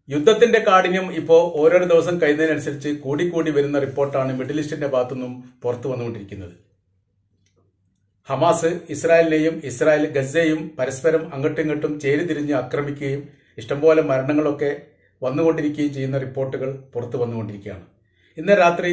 യുദ്ധത്തിന്റെ കാഠിന്യം ഇപ്പോൾ ഓരോ ദിവസം കഴിയുന്നതിനനുസരിച്ച് കൂടിക്കൂടി വരുന്ന റിപ്പോർട്ടാണ് മിഡിൽ ഈസ്റ്റിന്റെ ഭാഗത്തുനിന്നും പുറത്തു വന്നുകൊണ്ടിരിക്കുന്നത് ഹമാസ് ഇസ്രായേലിനെയും ഇസ്രായേൽ ഗസയെയും പരസ്പരം അങ്ങോട്ടും ഇങ്ങോട്ടും ചേരിതിരിഞ്ഞ് ആക്രമിക്കുകയും ഇഷ്ടംപോലെ മരണങ്ങളൊക്കെ വന്നുകൊണ്ടിരിക്കുകയും ചെയ്യുന്ന റിപ്പോർട്ടുകൾ പുറത്തു വന്നുകൊണ്ടിരിക്കുകയാണ് ഇന്ന് രാത്രി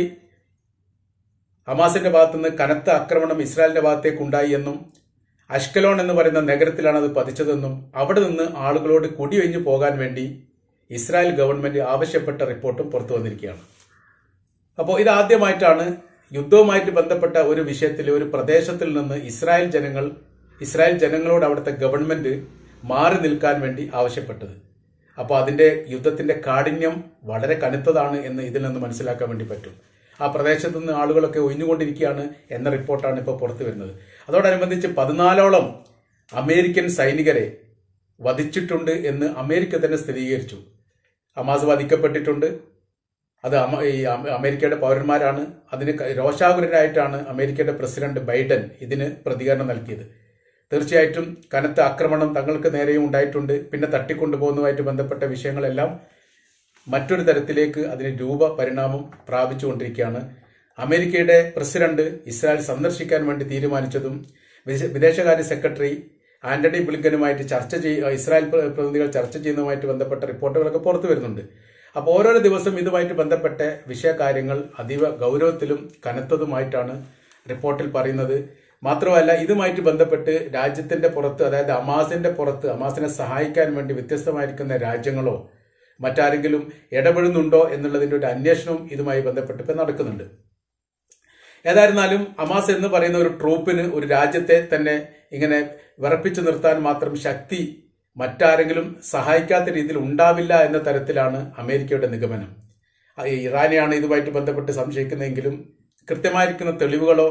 ഹമാസിന്റെ ഭാഗത്തുനിന്ന് കനത്ത ആക്രമണം ഇസ്രായേലിന്റെ ഭാഗത്തേക്ക് ഉണ്ടായി എന്നും അഷ്കലോൺ എന്ന് പറയുന്ന നഗരത്തിലാണ് അത് പതിച്ചതെന്നും അവിടെ നിന്ന് ആളുകളോട് കുടിയൊഴിഞ്ഞു പോകാൻ വേണ്ടി ഇസ്രായേൽ ഗവൺമെന്റ് ആവശ്യപ്പെട്ട റിപ്പോർട്ടും പുറത്തു വന്നിരിക്കുകയാണ് അപ്പോൾ ഇതാദ്യമായിട്ടാണ് യുദ്ധവുമായിട്ട് ബന്ധപ്പെട്ട ഒരു വിഷയത്തിൽ ഒരു പ്രദേശത്തിൽ നിന്ന് ഇസ്രായേൽ ജനങ്ങൾ ഇസ്രായേൽ ജനങ്ങളോട് അവിടുത്തെ ഗവൺമെന്റ് മാറി നിൽക്കാൻ വേണ്ടി ആവശ്യപ്പെട്ടത് അപ്പോൾ അതിന്റെ യുദ്ധത്തിന്റെ കാഠിന്യം വളരെ കനത്തതാണ് എന്ന് ഇതിൽ നിന്ന് മനസ്സിലാക്കാൻ വേണ്ടി പറ്റും ആ പ്രദേശത്ത് നിന്ന് ആളുകളൊക്കെ ഒഴിഞ്ഞുകൊണ്ടിരിക്കുകയാണ് എന്ന റിപ്പോർട്ടാണ് ഇപ്പോൾ പുറത്തു വരുന്നത് അതോടനുബന്ധിച്ച് പതിനാലോളം അമേരിക്കൻ സൈനികരെ വധിച്ചിട്ടുണ്ട് എന്ന് അമേരിക്ക തന്നെ സ്ഥിരീകരിച്ചു ഹമാസ് വധിക്കപ്പെട്ടിട്ടുണ്ട് അത് അമ- ഈ അമ- അമേരിക്കയുടെ പൗരന്മാരാണ് അതിന് ക- രോഷാകുലരായിട്ടാണ് അമേരിക്കയുടെ പ്രസിഡന്റ് ബൈഡൻ ഇതിന് പ്രതികരണം നൽകിയത് തീർച്ചയായിട്ടും കനത്ത ആക്രമണം തങ്ങൾക്ക് നേരെയും ഉണ്ടായിട്ടുണ്ട് പിന്നെ തട്ടിക്കൊണ്ടുപോകുന്നതുമായിട്ട് ബന്ധപ്പെട്ട വിഷയങ്ങളെല്ലാം മറ്റൊരു തരത്തിലേക്ക് അതിന് രൂപ പരിണാമം പ്രാപിച്ചുകൊണ്ടിരിക്കുകയാണ് അമേരിക്കയുടെ പ്രസിഡന്റ് ഇസ്രായേൽ സന്ദർശിക്കാൻ വേണ്ടി തീരുമാനിച്ചതും വിദേശ- വിദേശകാര്യ സെക്രട്ടറി ആന്റണി ബ്ലിങ്കനുമായിട്ട് ചർച്ച ചെയ്യ ഇസ്രായേൽ പ്ര- പ്രതിനിധികൾ ചർച്ച ചെയ്യുന്നതുമായിട്ട് ബന്ധപ്പെട്ട റിപ്പോർട്ടുകളൊക്കെ പുറത്തു വരുന്നുണ്ട് അപ്പോൾ ഓരോരോ ദിവസം ഇതുമായിട്ട് ബന്ധപ്പെട്ട വിഷയകാര്യങ്ങൾ അതീവ ഗൗരവത്തിലും കനത്തതുമായിട്ടാണ് റിപ്പോർട്ടിൽ പറയുന്നത് മാത്രമല്ല ഇതുമായിട്ട് ബന്ധപ്പെട്ട് രാജ്യത്തിന്റെ പുറത്ത് അതായത് അമാസിന്റെ പുറത്ത് അമാസിനെ സഹായിക്കാൻ വേണ്ടി വ്യത്യസ്തമായിരിക്കുന്ന രാജ്യങ്ങളോ മറ്റാരെങ്കിലും ഇടപെടുന്നുണ്ടോ എന്നുള്ളതിന്റെ ഒരു അന്വേഷണവും ഇതുമായി ബന്ധപ്പെട്ട് ഇപ്പം നടക്കുന്നുണ്ട് ഏതായിരുന്നാലും അമാസ് എന്ന് പറയുന്ന ഒരു ട്രൂപ്പിന് ഒരു രാജ്യത്തെ തന്നെ ഇങ്ങനെ വിറപ്പിച്ചു നിർത്താൻ മാത്രം ശക്തി മറ്റാരെങ്കിലും സഹായിക്കാത്ത രീതിയിൽ ഉണ്ടാവില്ല എന്ന തരത്തിലാണ് അമേരിക്കയുടെ നിഗമനം ആ, ഇറാനെയാണ് ഇതുമായിട്ട് ബന്ധപ്പെട്ട് സംശയിക്കുന്നതെങ്കിലും കൃത്യമായിരിക്കുന്ന തെളിവുകളോ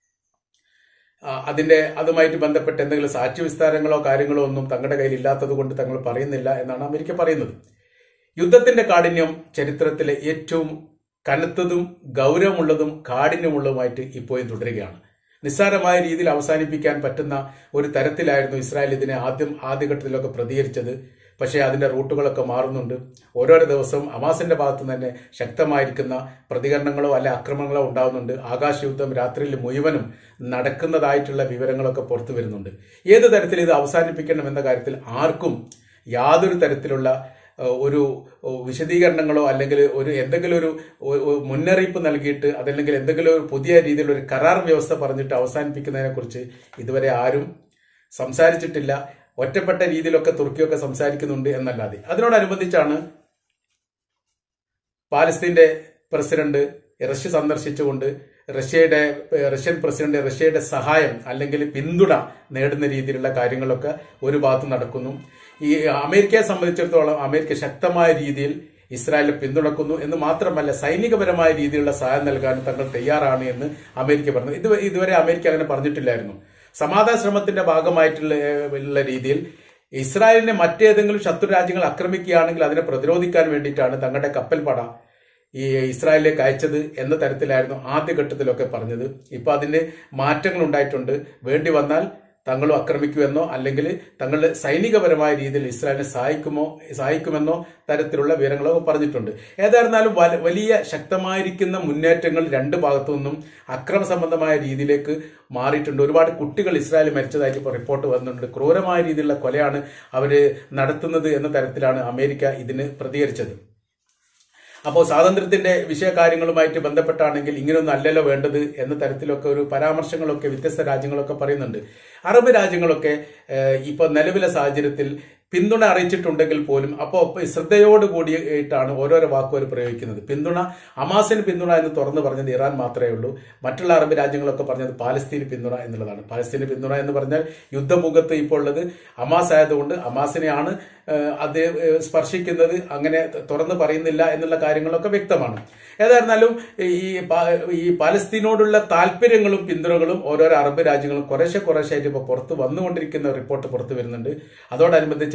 ആ, അതിന്റെ അതുമായിട്ട് ബന്ധപ്പെട്ട് എന്തെങ്കിലും സാക്ഷ്യ വിസ്താരങ്ങളോ കാര്യങ്ങളോ ഒന്നും തങ്ങളുടെ കയ്യിൽ ഇല്ലാത്തത് കൊണ്ട് തങ്ങൾ പറയുന്നില്ല എന്നാണ് അമേരിക്ക പറയുന്നത് യുദ്ധത്തിന്റെ കാഠിന്യം ചരിത്രത്തിലെ ഏറ്റവും കനത്തതും ഗൗരവമുള്ളതും കാഠിന്യമുള്ളതുമായിട്ട് ഇപ്പോഴും തുടരുകയാണ് നിസ്സാരമായ രീതിയിൽ അവസാനിപ്പിക്കാൻ പറ്റുന്ന ഒരു തരത്തിലായിരുന്നു ഇസ്രായേൽ ഇതിനെ ആദ്യം ആദ്യഘട്ടത്തിലൊക്കെ പ്രതികരിച്ചത് പക്ഷേ അതിന്റെ റൂട്ടുകളൊക്കെ മാറുന്നുണ്ട് ഓരോരോ ദിവസവും അമാസിന്റെ ഭാഗത്തു നിന്ന് തന്നെ ശക്തമായിരിക്കുന്ന പ്രതികരണങ്ങളോ അല്ലെ ആക്രമണങ്ങളോ ഉണ്ടാവുന്നുണ്ട് ആകാശയുദ്ധം രാത്രിയിൽ മുഴുവനും നടക്കുന്നതായിട്ടുള്ള വിവരങ്ങളൊക്കെ പുറത്തു വരുന്നുണ്ട് ഏത് തരത്തിൽ ഇത് അവസാനിപ്പിക്കണം എന്ന കാര്യത്തിൽ ആർക്കും യാതൊരു തരത്തിലുള്ള ഏഹ്, ഒരു ഏഹ്, വിശദീകരണങ്ങളോ അല്ലെങ്കിൽ ഒരു എന്തെങ്കിലും ഒരു ഒ- ഒ- മുന്നറിയിപ്പ് നൽകിയിട്ട് അതല്ലെങ്കിൽ എന്തെങ്കിലും ഒരു പുതിയ രീതിയിലുള്ള ഒരു കരാർ വ്യവസ്ഥ പറഞ്ഞിട്ട് അവസാനിപ്പിക്കുന്നതിനെ കുറിച്ച് ഇതുവരെ ആരും സംസാരിച്ചിട്ടില്ല ഒറ്റപ്പെട്ട രീതിയിലൊക്കെ തുർക്കിയൊക്കെ സംസാരിക്കുന്നുണ്ട് എന്നല്ലാതെ അതിനോടനുബന്ധിച്ചാണ് പാലസ്തീന്റെ പ്രസിഡന്റ് റഷ്യ സന്ദർശിച്ചുകൊണ്ട് റഷ്യയുടെ ഏഹ്, റഷ്യൻ പ്രസിഡന്റ് റഷ്യയുടെ സഹായം അല്ലെങ്കിൽ പിന്തുണ നേടുന്ന രീതിയിലുള്ള കാര്യങ്ങളൊക്കെ ഒരു ഭാഗത്ത് നടക്കുന്നു ഈ അമേരിക്കയെ സംബന്ധിച്ചിടത്തോളം അമേരിക്ക ശക്തമായ രീതിയിൽ ഇസ്രായേലിനെ പിന്തുണക്കുന്നു എന്ന് മാത്രമല്ല സൈനികപരമായ രീതിയിലുള്ള സഹായം നൽകാൻ തങ്ങൾ തയ്യാറാണ് എന്ന് അമേരിക്ക പറഞ്ഞു ഇത് ഇതുവരെ അമേരിക്ക അങ്ങനെ പറഞ്ഞിട്ടില്ലായിരുന്നു സമാധാന ശ്രമത്തിന്റെ ഭാഗമായിട്ടുള്ള ഏഹ്, ഉള്ള രീതിയിൽ ഇസ്രായേലിനെ മറ്റേതെങ്കിലും ശത്രു രാജ്യങ്ങൾ ആക്രമിക്കുകയാണെങ്കിൽ അതിനെ പ്രതിരോധിക്കാൻ വേണ്ടിയിട്ടാണ് തങ്ങളുടെ കപ്പൽപ്പട ഈ ഇസ്രായേലിലേക്ക് അയച്ചത് എന്ന തരത്തിലായിരുന്നു ആദ്യഘട്ടത്തിലൊക്കെ പറഞ്ഞത് ഇപ്പൊ അതിന് മാറ്റങ്ങൾ ഉണ്ടായിട്ടുണ്ട് വേണ്ടി വന്നാൽ തങ്ങളും ആക്രമിക്കുമെന്നോ അല്ലെങ്കിൽ തങ്ങൾ സൈനികപരമായ രീതിയിൽ ഇസ്രായേലിനെ സഹായിക്കുമോ സഹായിക്കുമെന്നോ തരത്തിലുള്ള വിവരങ്ങളൊക്കെ പറഞ്ഞിട്ടുണ്ട് ഏതായിരുന്നാലും വല- വലിയ ശക്തമായിരിക്കുന്ന മുന്നേറ്റങ്ങൾ രണ്ട് ഭാഗത്തു നിന്നും അക്രമ സംബന്ധമായ രീതിയിലേക്ക് മാറിയിട്ടുണ്ട് ഒരുപാട് കുട്ടികൾ ഇസ്രായേൽ മരിച്ചതായിട്ട് ഇപ്പോൾ റിപ്പോർട്ട് വന്നിട്ടുണ്ട് ക്രൂരമായ രീതിയിലുള്ള കൊലയാണ് അവർ നടത്തുന്നത് എന്ന തരത്തിലാണ് അമേരിക്ക ഇതിന് പ്രതികരിച്ചത് അപ്പോൾ സ്വാതന്ത്ര്യത്തിന്റെ വിഷയകാര്യങ്ങളുമായിട്ട് ബന്ധപ്പെട്ടാണെങ്കിൽ ഇങ്ങനെയൊന്നും അല്ലല്ലോ വേണ്ടത് എന്ന തരത്തിലൊക്കെ ഒരു പരാമർശങ്ങളൊക്കെ വ്യത്യസ്ത രാജ്യങ്ങളൊക്കെ പറയുന്നുണ്ട് അറബ് രാജ്യങ്ങളൊക്കെ ഏഹ്, ഇപ്പൊ നിലവിലെ സാഹചര്യത്തിൽ പിന്തുണ അറിയിച്ചിട്ടുണ്ടെങ്കിൽ പോലും അപ്പോൾ ശ്രദ്ധയോട് കൂടിയിട്ടാണ് ഓരോരോ വാക്കുകൾ പ്രയോഗിക്കുന്നത് പിന്തുണ ഹമാസിന് പിന്തുണ എന്ന് തുറന്നു പറഞ്ഞത് ഇറാൻ മാത്രമേ ഉള്ളൂ മറ്റുള്ള അറബ് രാജ്യങ്ങളൊക്കെ പറഞ്ഞത് പാലസ്തീന് പിന്തുണ എന്നുള്ളതാണ് പാലസ്തീന് പിന്തുണ എന്ന് പറഞ്ഞാൽ യുദ്ധമുഖത്ത് ഇപ്പോൾ ഉള്ളത് ഹമാസ് ആയതുകൊണ്ട് ഹമാസിനെയാണ് ഏഹ്, അത് ഏഹ്, സ്പർശിക്കുന്നത് അങ്ങനെ തുറന്നു പറയുന്നില്ല എന്നുള്ള കാര്യങ്ങളൊക്കെ വ്യക്തമാണ് ഏതായിരുന്നാലും ഈ പാ- ഈ പാലസ്തീനോടുള്ള താല്പര്യങ്ങളും പിന്തുണകളും ഓരോരോ അറബ് രാജ്യങ്ങളും കുറേശ്ശെ കുറേശ്ശെ ആയിട്ട് ഇപ്പോൾ പുറത്ത് വന്നുകൊണ്ടിരിക്കുന്ന റിപ്പോർട്ട് പുറത്തു വരുന്നുണ്ട് അതോടനുബന്ധിച്ച്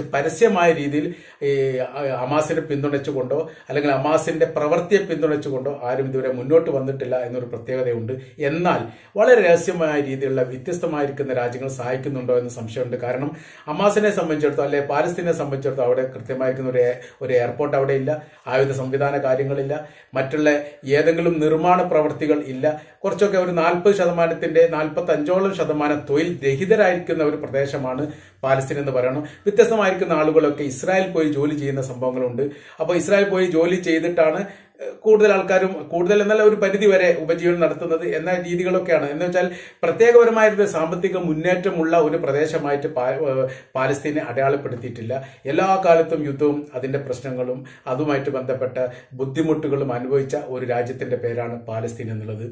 പരസ്യമായ രീതിയിൽ ഈ അമാസിനെ പിന്തുണച്ചുകൊണ്ടോ അല്ലെങ്കിൽ അമാസിന്റെ പ്രവൃത്തിയെ പിന്തുണച്ചുകൊണ്ടോ ആരും ഇതുവരെ മുന്നോട്ട് വന്നിട്ടില്ല എന്നൊരു പ്രത്യേകതയുണ്ട് എന്നാൽ വളരെ രഹസ്യമായ രീതിയിലുള്ള വ്യത്യസ്തമായിരിക്കുന്ന രാജ്യങ്ങൾ സഹായിക്കുന്നുണ്ടോ എന്ന് സംശയമുണ്ട് കാരണം അമാസിനെ സംബന്ധിച്ചിടത്തോളം അല്ലെ പാലസ്തീനെ സംബന്ധിച്ചിടത്തോളം അവിടെ കൃത്യമായിരിക്കുന്ന ഒരു ഒരു എയർപോർട്ട് അവിടെ ഇല്ല ആയുധ സംവിധാന കാര്യങ്ങളില്ല മറ്റുള്ള ഏതെങ്കിലും നിർമ്മാണ പ്രവൃത്തികൾ ഇല്ല കുറച്ചൊക്കെ ഒരു നാൽപ്പത് ശതമാനത്തിന്റെ നാൽപ്പത്തി അഞ്ചോളം ശതമാനം തൊഴിൽ രഹിതരായിരിക്കുന്ന ഒരു പ്രദേശമാണ് പാലസ്തീൻ എന്ന് പറയണം വ്യത്യസ്തമായിരിക്കുന്ന ആളുകളൊക്കെ ഇസ്രായേൽ പോയി ജോലി ചെയ്യുന്ന സംഭവങ്ങളുണ്ട് അപ്പോൾ ഇസ്രായേൽ പോയി ജോലി ചെയ്തിട്ടാണ് കൂടുതൽ ആൾക്കാരും കൂടുതൽ എന്നല്ല ഒരു പരിധി വരെ ഉപജീവനം നടത്തുന്നത് എന്ന രീതികളൊക്കെയാണ് എന്ന് വെച്ചാൽ പ്രത്യേകപരമായൊരു സാമ്പത്തിക മുന്നേറ്റമുള്ള ഒരു പ്രദേശമായിട്ട് പാലസ്തീനെ അടയാളപ്പെടുത്തിയിട്ടില്ല എല്ലാ കാലത്തും യുദ്ധവും അതിന്റെ പ്രശ്നങ്ങളും അതുമായിട്ട് ബന്ധപ്പെട്ട ബുദ്ധിമുട്ടുകളും അനുഭവിച്ച ഒരു രാജ്യത്തിന്റെ പേരാണ് പാലസ്തീൻ എന്നുള്ളത്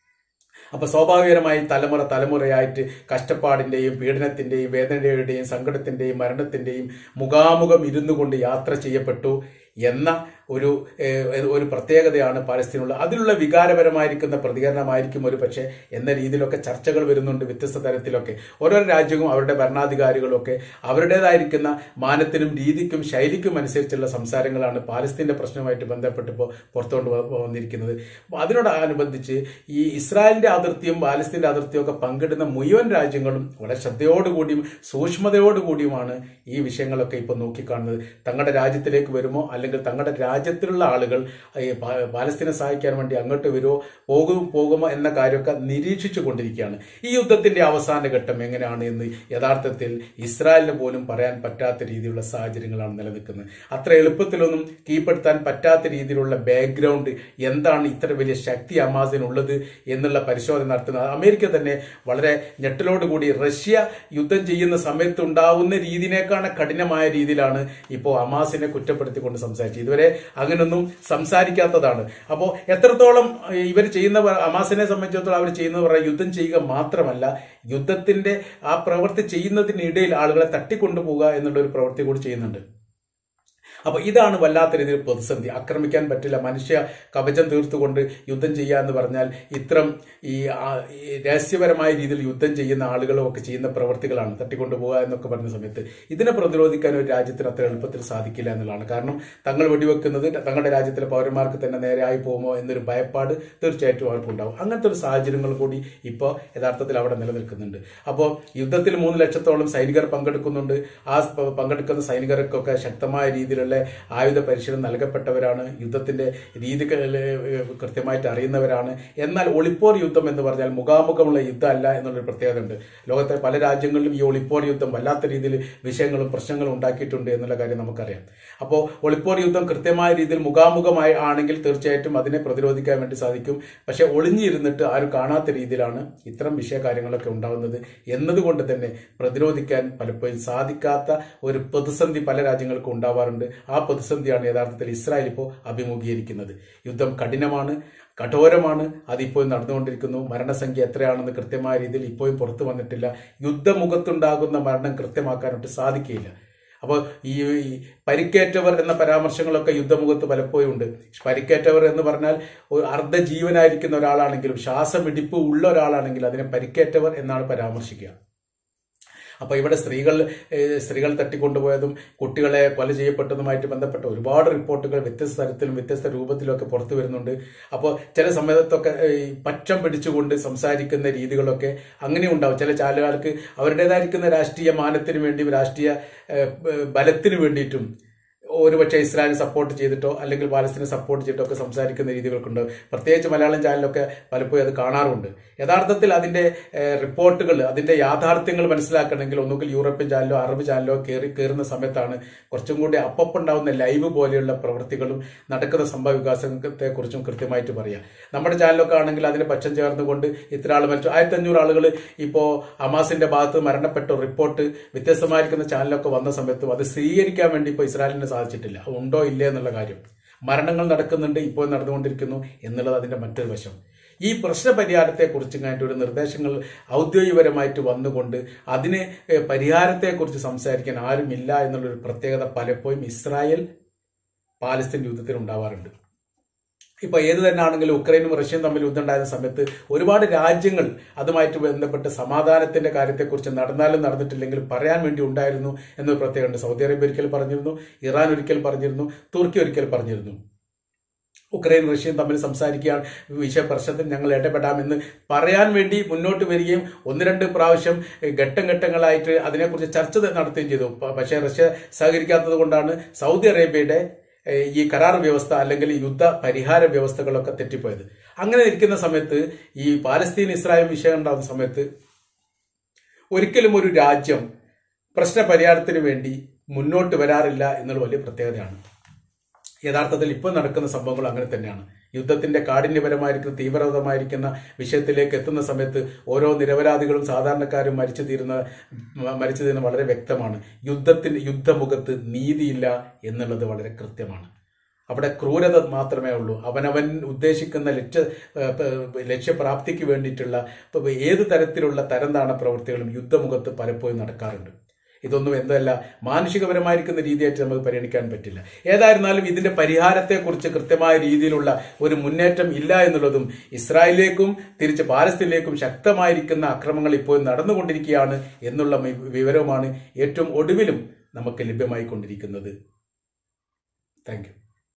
അപ്പൊ സ്വാഭാവികമായി തലമുറ തലമുറയായിട്ട് കഷ്ടപ്പാടിന്റെയും പീഡനത്തിന്റെയും വേദനയുടെയും സങ്കടത്തിന്റെയും മരണത്തിന്റെയും മുഖാമുഖം ഇരുന്നു കൊണ്ട് യാത്ര ചെയ്യപ്പെട്ടു എന്ന ഒരു ഒരു പ്രത്യേകതയാണ് പാലസ്തീനുള്ള അതിലുള്ള വികാരപരമായിരിക്കുന്ന പ്രതികരണമായിരിക്കും ഒരു പക്ഷേ എന്ന രീതിയിലൊക്കെ ചർച്ചകൾ വരുന്നുണ്ട് വ്യത്യസ്ത തരത്തിലൊക്കെ ഓരോ രാജ്യവും അവരുടെ ഭരണാധികാരികളും ഒക്കെ അവരുടേതായിരിക്കുന്ന മാനത്തിനും രീതിക്കും ശൈലിക്കും അനുസരിച്ചുള്ള സംസാരങ്ങളാണ് പാലസ്തീന്റെ പ്രശ്നവുമായിട്ട് ബന്ധപ്പെട്ടിപ്പോൾ പുറത്തുകൊണ്ട് വന്നിരിക്കുന്നത് അപ്പോൾ അതിനോടനുബന്ധിച്ച് ഈ ഇസ്രായേലിന്റെ അതിർത്തിയും പാലസ്തീന്റെ അതിർത്തിയും ഒക്കെ പങ്കിടുന്ന മുഴുവൻ രാജ്യങ്ങളും വളരെ ശ്രദ്ധയോടുകൂടിയും സൂക്ഷ്മതയോടുകൂടിയുമാണ് ഈ വിഷയങ്ങളൊക്കെ ഇപ്പോൾ നോക്കിക്കാണുന്നത് തങ്ങളുടെ രാജ്യത്തിലേക്ക് വരുമോ അല്ലെങ്കിൽ തങ്ങളുടെ രാജ്യത്തിലുള്ള ആളുകൾ ഈ പാലസ്തീനെ സഹായിക്കാൻ വേണ്ടി അങ്ങോട്ട് വരുമോ പോകും പോകുമോ എന്ന കാര്യമൊക്കെ നിരീക്ഷിച്ചു കൊണ്ടിരിക്കുകയാണ് ഈ യുദ്ധത്തിന്റെ അവസാന ഘട്ടം എങ്ങനെയാണ് എന്ന് യഥാർത്ഥത്തിൽ ഇസ്രായേലിന് പോലും പറയാൻ പറ്റാത്ത രീതിയിലുള്ള സാഹചര്യങ്ങളാണ് നിലനിൽക്കുന്നത് അത്ര എളുപ്പത്തിലൊന്നും കീഴ്പ്പെടുത്താൻ പറ്റാത്ത രീതിയിലുള്ള ബാക്ക്ഗ്രൗണ്ട് എന്താണ് ഇത്ര വലിയ ശക്തി അമാസിനുള്ളത് എന്നുള്ള പരിശോധന നടത്തുന്നത് അമേരിക്ക തന്നെ വളരെ ഞെട്ടലോടുകൂടി റഷ്യ യുദ്ധം ചെയ്യുന്ന സമയത്ത് ഉണ്ടാവുന്ന രീതിയിനേക്കാണ് കഠിനമായ രീതിയിലാണ് ഇപ്പോൾ അമാസിനെ കുറ്റപ്പെടുത്തിക്കൊണ്ട് സംസാരിച്ചത് ഇതുവരെ അങ്ങനൊന്നും സംസാരിക്കാത്തതാണ് അപ്പോൾ എത്രത്തോളം ഇവർ ചെയ്യുന്ന അമാസിനെ സംബന്ധിച്ചിടത്തോളം അവർ ചെയ്യുന്നത് പറയാം യുദ്ധം ചെയ്യുക മാത്രമല്ല യുദ്ധത്തിന്റെ ആ പ്രവൃത്തി ചെയ്യുന്നതിനിടയിൽ ആളുകളെ തട്ടിക്കൊണ്ടുപോകുക എന്നുള്ള ഒരു പ്രവൃത്തി കൂടി ചെയ്യുന്നുണ്ട് അപ്പൊ ഇതാണ് വല്ലാത്ത രീതിയിൽ പ്രതിസന്ധി ആക്രമിക്കാൻ പറ്റില്ല മനുഷ്യ കവചം തീർത്തുകൊണ്ട് യുദ്ധം ചെയ്യുക എന്ന് പറഞ്ഞാൽ ഇത്തരം ഈ രഹസ്യപരമായ രീതിയിൽ യുദ്ധം ചെയ്യുന്ന ആളുകളും ഒക്കെ ചെയ്യുന്ന പ്രവർത്തികളാണ് തട്ടിക്കൊണ്ടുപോകുക എന്നൊക്കെ പറഞ്ഞ സമയത്ത് ഇതിനെ പ്രതിരോധിക്കാൻ ഒരു രാജ്യത്തിന് അത്ര എളുപ്പത്തിൽ സാധിക്കില്ല എന്നുള്ളതാണ് കാരണം തങ്ങൾ വെടിവെക്കുന്നത് തങ്ങളുടെ രാജ്യത്തിലെ പൗരന്മാർക്ക് തന്നെ നേരെ ആയി പോകുമോ എന്നൊരു ഭയപ്പാട് തീർച്ചയായിട്ടും അവർക്കുണ്ടാവും അങ്ങനത്തെ ഒരു സാഹചര്യങ്ങൾ കൂടി ഇപ്പോൾ യഥാർത്ഥത്തിൽ അവിടെ നിലനിൽക്കുന്നുണ്ട് അപ്പോൾ യുദ്ധത്തിൽ മൂന്ന് ലക്ഷത്തോളം സൈനികർ പങ്കെടുക്കുന്നുണ്ട് ആ പങ്കെടുക്കുന്ന സൈനികർക്കൊക്കെ ശക്തമായ രീതിയിലുള്ള ആയുധ പരിശീലനം നൽകപ്പെട്ടവരാണ് യുദ്ധത്തിന്റെ രീതികൾ കൃത്യമായിട്ട് അറിയുന്നവരാണ് എന്നാൽ ഒളിപ്പോർ യുദ്ധം എന്ന് പറഞ്ഞാൽ മുഖാമുഖമുള്ള യുദ്ധമല്ല എന്നുള്ളൊരു പ്രത്യേകത ഉണ്ട് ലോകത്തെ പല രാജ്യങ്ങളിലും ഈ ഒളിപ്പോർ യുദ്ധം വല്ലാത്ത രീതിയിൽ വിഷയങ്ങളും പ്രശ്നങ്ങളും ഉണ്ടാക്കിയിട്ടുണ്ട് എന്നുള്ള കാര്യം നമുക്കറിയാം അപ്പോൾ ഒളിപ്പോർ യുദ്ധം കൃത്യമായ രീതിയിൽ മുഖാമുഖമായി ആണെങ്കിൽ തീർച്ചയായിട്ടും അതിനെ പ്രതിരോധിക്കാൻ വേണ്ടി സാധിക്കും പക്ഷെ ഒളിഞ്ഞിരുന്നിട്ട് ആരും കാണാത്ത രീതിയിലാണ് ഇത്തരം വിഷയകാര്യങ്ങളൊക്കെ ഉണ്ടാകുന്നത് എന്നതുകൊണ്ട് തന്നെ പ്രതിരോധിക്കാൻ പലപ്പോഴും സാധിക്കാത്ത ഒരു പ്രതിസന്ധി പല രാജ്യങ്ങൾക്കും ഉണ്ടാവാറുണ്ട് ആ പ്രതിസന്ധിയാണ് യഥാർത്ഥത്തിൽ ഇസ്രായേൽ ഇപ്പോൾ അഭിമുഖീകരിക്കുന്നത് യുദ്ധം കഠിനമാണ് കഠോരമാണ് അതിപ്പോഴും നടന്നുകൊണ്ടിരിക്കുന്നു മരണസംഖ്യ എത്രയാണെന്ന് കൃത്യമായ രീതിയിൽ ഇപ്പോഴും പുറത്തു വന്നിട്ടില്ല യുദ്ധമുഖത്തുണ്ടാകുന്ന മരണം കൃത്യമാക്കാനായിട്ട് സാധിക്കില്ല അപ്പോൾ ഈ പരിക്കേറ്റവർ എന്ന പരാമർശങ്ങളൊക്കെ യുദ്ധമുഖത്ത് പലപ്പോഴും ഉണ്ട് പരിക്കേറ്റവർ എന്ന് പറഞ്ഞാൽ ഒരു അർദ്ധജീവനായിരിക്കുന്ന ഒരാളാണെങ്കിലും ശ്വാസമിടിപ്പ് ഉള്ള ഒരാളാണെങ്കിൽ അതിനെ പരിക്കേറ്റവർ എന്നാണ് പരാമർശിക്കുക അപ്പൊ ഇവിടെ സ്ത്രീകൾ സ്ത്രീകൾ തട്ടിക്കൊണ്ടുപോയതും കുട്ടികളെ കൊല ചെയ്യപ്പെട്ടതുമായിട്ട് ബന്ധപ്പെട്ട ഒരുപാട് റിപ്പോർട്ടുകൾ വ്യത്യസ്ത തരത്തിലും വ്യത്യസ്ത രൂപത്തിലും ഒക്കെ പുറത്തു വരുന്നുണ്ട് അപ്പോൾ ചില സമയത്തൊക്കെ പറ്റം പിടിച്ചുകൊണ്ട് സംസാരിക്കുന്ന രീതികളൊക്കെ അങ്ങനെ ഉണ്ടാവും ചില ചാലുകാർക്ക് അവരുടേതായിരിക്കുന്ന രാഷ്ട്രീയ മാനത്തിന് വേണ്ടി രാഷ്ട്രീയ ബലത്തിന് വേണ്ടിയിട്ടും ഒരുപക്ഷെ ഇസ്രായേൽ സപ്പോർട്ട് ചെയ്തിട്ടോ അല്ലെങ്കിൽ പാലസ്തീനെ സപ്പോർട്ട് ചെയ്തിട്ടോ ഒക്കെ സംസാരിക്കുന്ന രീതികൾക്കുണ്ട് പ്രത്യേകിച്ച് മലയാളം ചാനലൊക്കെ പലപ്പോഴും അത് കാണാറുണ്ട് യഥാർത്ഥത്തിൽ അതിന്റെ റിപ്പോർട്ടുകൾ അതിന്റെ യാഥാർത്ഥ്യങ്ങൾ മനസ്സിലാക്കണമെങ്കിൽ ഒന്നുകിൽ യൂറോപ്യൻ ചാനലോ അറബ് ചാനലോ കയറി കയറുന്ന സമയത്താണ് കുറച്ചും കൂടി അപ്പപ്പുണ്ടാവുന്ന ലൈവ് പോലെയുള്ള പ്രവൃത്തികളും നടക്കുന്ന സംഭവ വികാസത്തെ കുറിച്ചും കൃത്യമായിട്ട് പറയാം നമ്മുടെ ചാനലൊക്കെ ആണെങ്കിൽ അതിന് പക്ഷം ചേർന്നുകൊണ്ട് ഇത്ര ആൾ മരിച്ചു ആയിരത്തി അഞ്ഞൂറ് ആളുകൾ ഇപ്പോൾ അമാസിന്റെ ഭാഗത്ത് മരണപ്പെട്ട റിപ്പോർട്ട് വ്യത്യസ്തമായിരിക്കുന്ന ചാനലൊക്കെ വന്ന സമയത്തും അത് സ്വീകരിക്കാൻ വേണ്ടി ഇപ്പോൾ ഇസ്രായേലിന് സാധിച്ചിട്ടില്ല ഉണ്ടോ ഇല്ലേ എന്നുള്ള കാര്യം മരണങ്ങൾ നടക്കുന്നുണ്ട് ഇപ്പോൾ നടന്നുകൊണ്ടിരിക്കുന്നു എന്നുള്ളത് അതിന്റെ മറ്റൊരു വശം ഈ പ്രശ്ന പരിഹാരത്തെക്കുറിച്ച് കഴിഞ്ഞിട്ട് ഒരു നിർദ്ദേശങ്ങൾ ഔദ്യോഗികപരമായിട്ട് വന്നുകൊണ്ട് അതിന് പരിഹാരത്തെക്കുറിച്ച് സംസാരിക്കാൻ ആരുമില്ല എന്നുള്ളൊരു പ്രത്യേകത പലപ്പോഴും ഇസ്രായേൽ പാലസ്തീൻ യുദ്ധത്തിൽ ഉണ്ടാവാറുണ്ട് ഇപ്പൊ ഏത് തന്നെ ആണെങ്കിലും ഉക്രൈനും റഷ്യയും തമ്മിൽ യുദ്ധം ഉണ്ടായിരുന്ന സമയത്ത് ഒരുപാട് രാജ്യങ്ങൾ അതുമായിട്ട് ബന്ധപ്പെട്ട് സമാധാനത്തിന്റെ കാര്യത്തെക്കുറിച്ച് നടന്നാലും നടന്നിട്ടില്ലെങ്കിലും പറയാൻ വേണ്ടി ഉണ്ടായിരുന്നു എന്ന് പ്രത്യേകമുണ്ട് സൗദി അറേബ്യ ഒരിക്കൽ പറഞ്ഞിരുന്നു ഇറാൻ ഒരിക്കൽ പറഞ്ഞിരുന്നു തുർക്കി ഒരിക്കൽ പറഞ്ഞിരുന്നു ഉക്രൈൻ റഷ്യയും തമ്മിൽ സംസാരിക്കുകയാണ് വിഷയ പ്രശ്നത്തിൽ ഞങ്ങൾ ഇടപെടാമെന്ന് പറയാൻ വേണ്ടി മുന്നോട്ട് വരികയും ഒന്ന് രണ്ട് പ്രാവശ്യം ഘട്ടം ഘട്ടങ്ങളായിട്ട് അതിനെക്കുറിച്ച് ചർച്ച നടത്തുകയും ചെയ്തു പ- പക്ഷേ റഷ്യ സഹകരിക്കാത്തത് കൊണ്ടാണ് സൗദി അറേബ്യയുടെ ഏഹ്, ഈ കരാർ വ്യവസ്ഥ അല്ലെങ്കിൽ യുദ്ധ പരിഹാര വ്യവസ്ഥകളൊക്കെ തെറ്റിപ്പോയത് അങ്ങനെ ഇരിക്കുന്ന സമയത്ത് ഈ പാലസ്തീൻ ഇസ്രായേൽ വിഷയം ഉണ്ടാകുന്ന സമയത്ത് ഒരിക്കലും ഒരു രാജ്യം പ്രശ്ന പരിഹാരത്തിന് വേണ്ടി മുന്നോട്ട് വരാറില്ല എന്നുള്ള വലിയ പ്രത്യേകതയാണ് യഥാർത്ഥത്തിൽ ഇപ്പോൾ നടക്കുന്ന സംഭവങ്ങൾ അങ്ങനെ തന്നെയാണ് യുദ്ധത്തിന്റെ കാഠിന്യപരമായിരിക്കുന്ന തീവ്രതമായിരിക്കുന്ന വിഷയത്തിലേക്ക് എത്തുന്ന സമയത്ത് ഓരോ നിരപരാധികളും സാധാരണക്കാരും മരിച്ചു തീരുന്ന മ- മരിച്ചു തീരുന്ന വളരെ വ്യക്തമാണ് യുദ്ധത്തിന്റെ യുദ്ധമുഖത്ത് നീതിയില്ല എന്നുള്ളത് വളരെ കൃത്യമാണ് അവിടെ ക്രൂരത മാത്രമേ ഉള്ളൂ അവനവൻ ഉദ്ദേശിക്കുന്ന ലക്ഷ്യ ഏഹ് പ- ലക്ഷ്യപ്രാപ്തിക്ക് വേണ്ടിയിട്ടുള്ള ഇപ്പൊ ഏത് തരത്തിലുള്ള തരംതാണ പ്രവൃത്തികളും യുദ്ധമുഖത്ത് പലപ്പോഴും നടക്കാറുണ്ട് ഇതൊന്നും എന്തല്ല മാനുഷികപരമായിരിക്കുന്ന രീതിയായിട്ട് നമുക്ക് പരിഗണിക്കാൻ പറ്റില്ല ഏതായിരുന്നാലും ഇതിന്റെ പരിഹാരത്തെക്കുറിച്ച് കൃത്യമായ രീതിയിലുള്ള ഒരു മുന്നേറ്റം ഇല്ല എന്നുള്ളതും ഇസ്രായേലിലേക്കും തിരിച്ച് പാലസ്തീനിലേക്കും ശക്തമായിരിക്കുന്ന അക്രമങ്ങൾ ഇപ്പോൾ നടന്നുകൊണ്ടിരിക്കുകയാണ് എന്നുള്ള മി- വിവരവുമാണ് ഏറ്റവും ഒടുവിലും നമുക്ക് ലഭ്യമായിക്കൊണ്ടിരിക്കുന്നത് താങ്ക് യു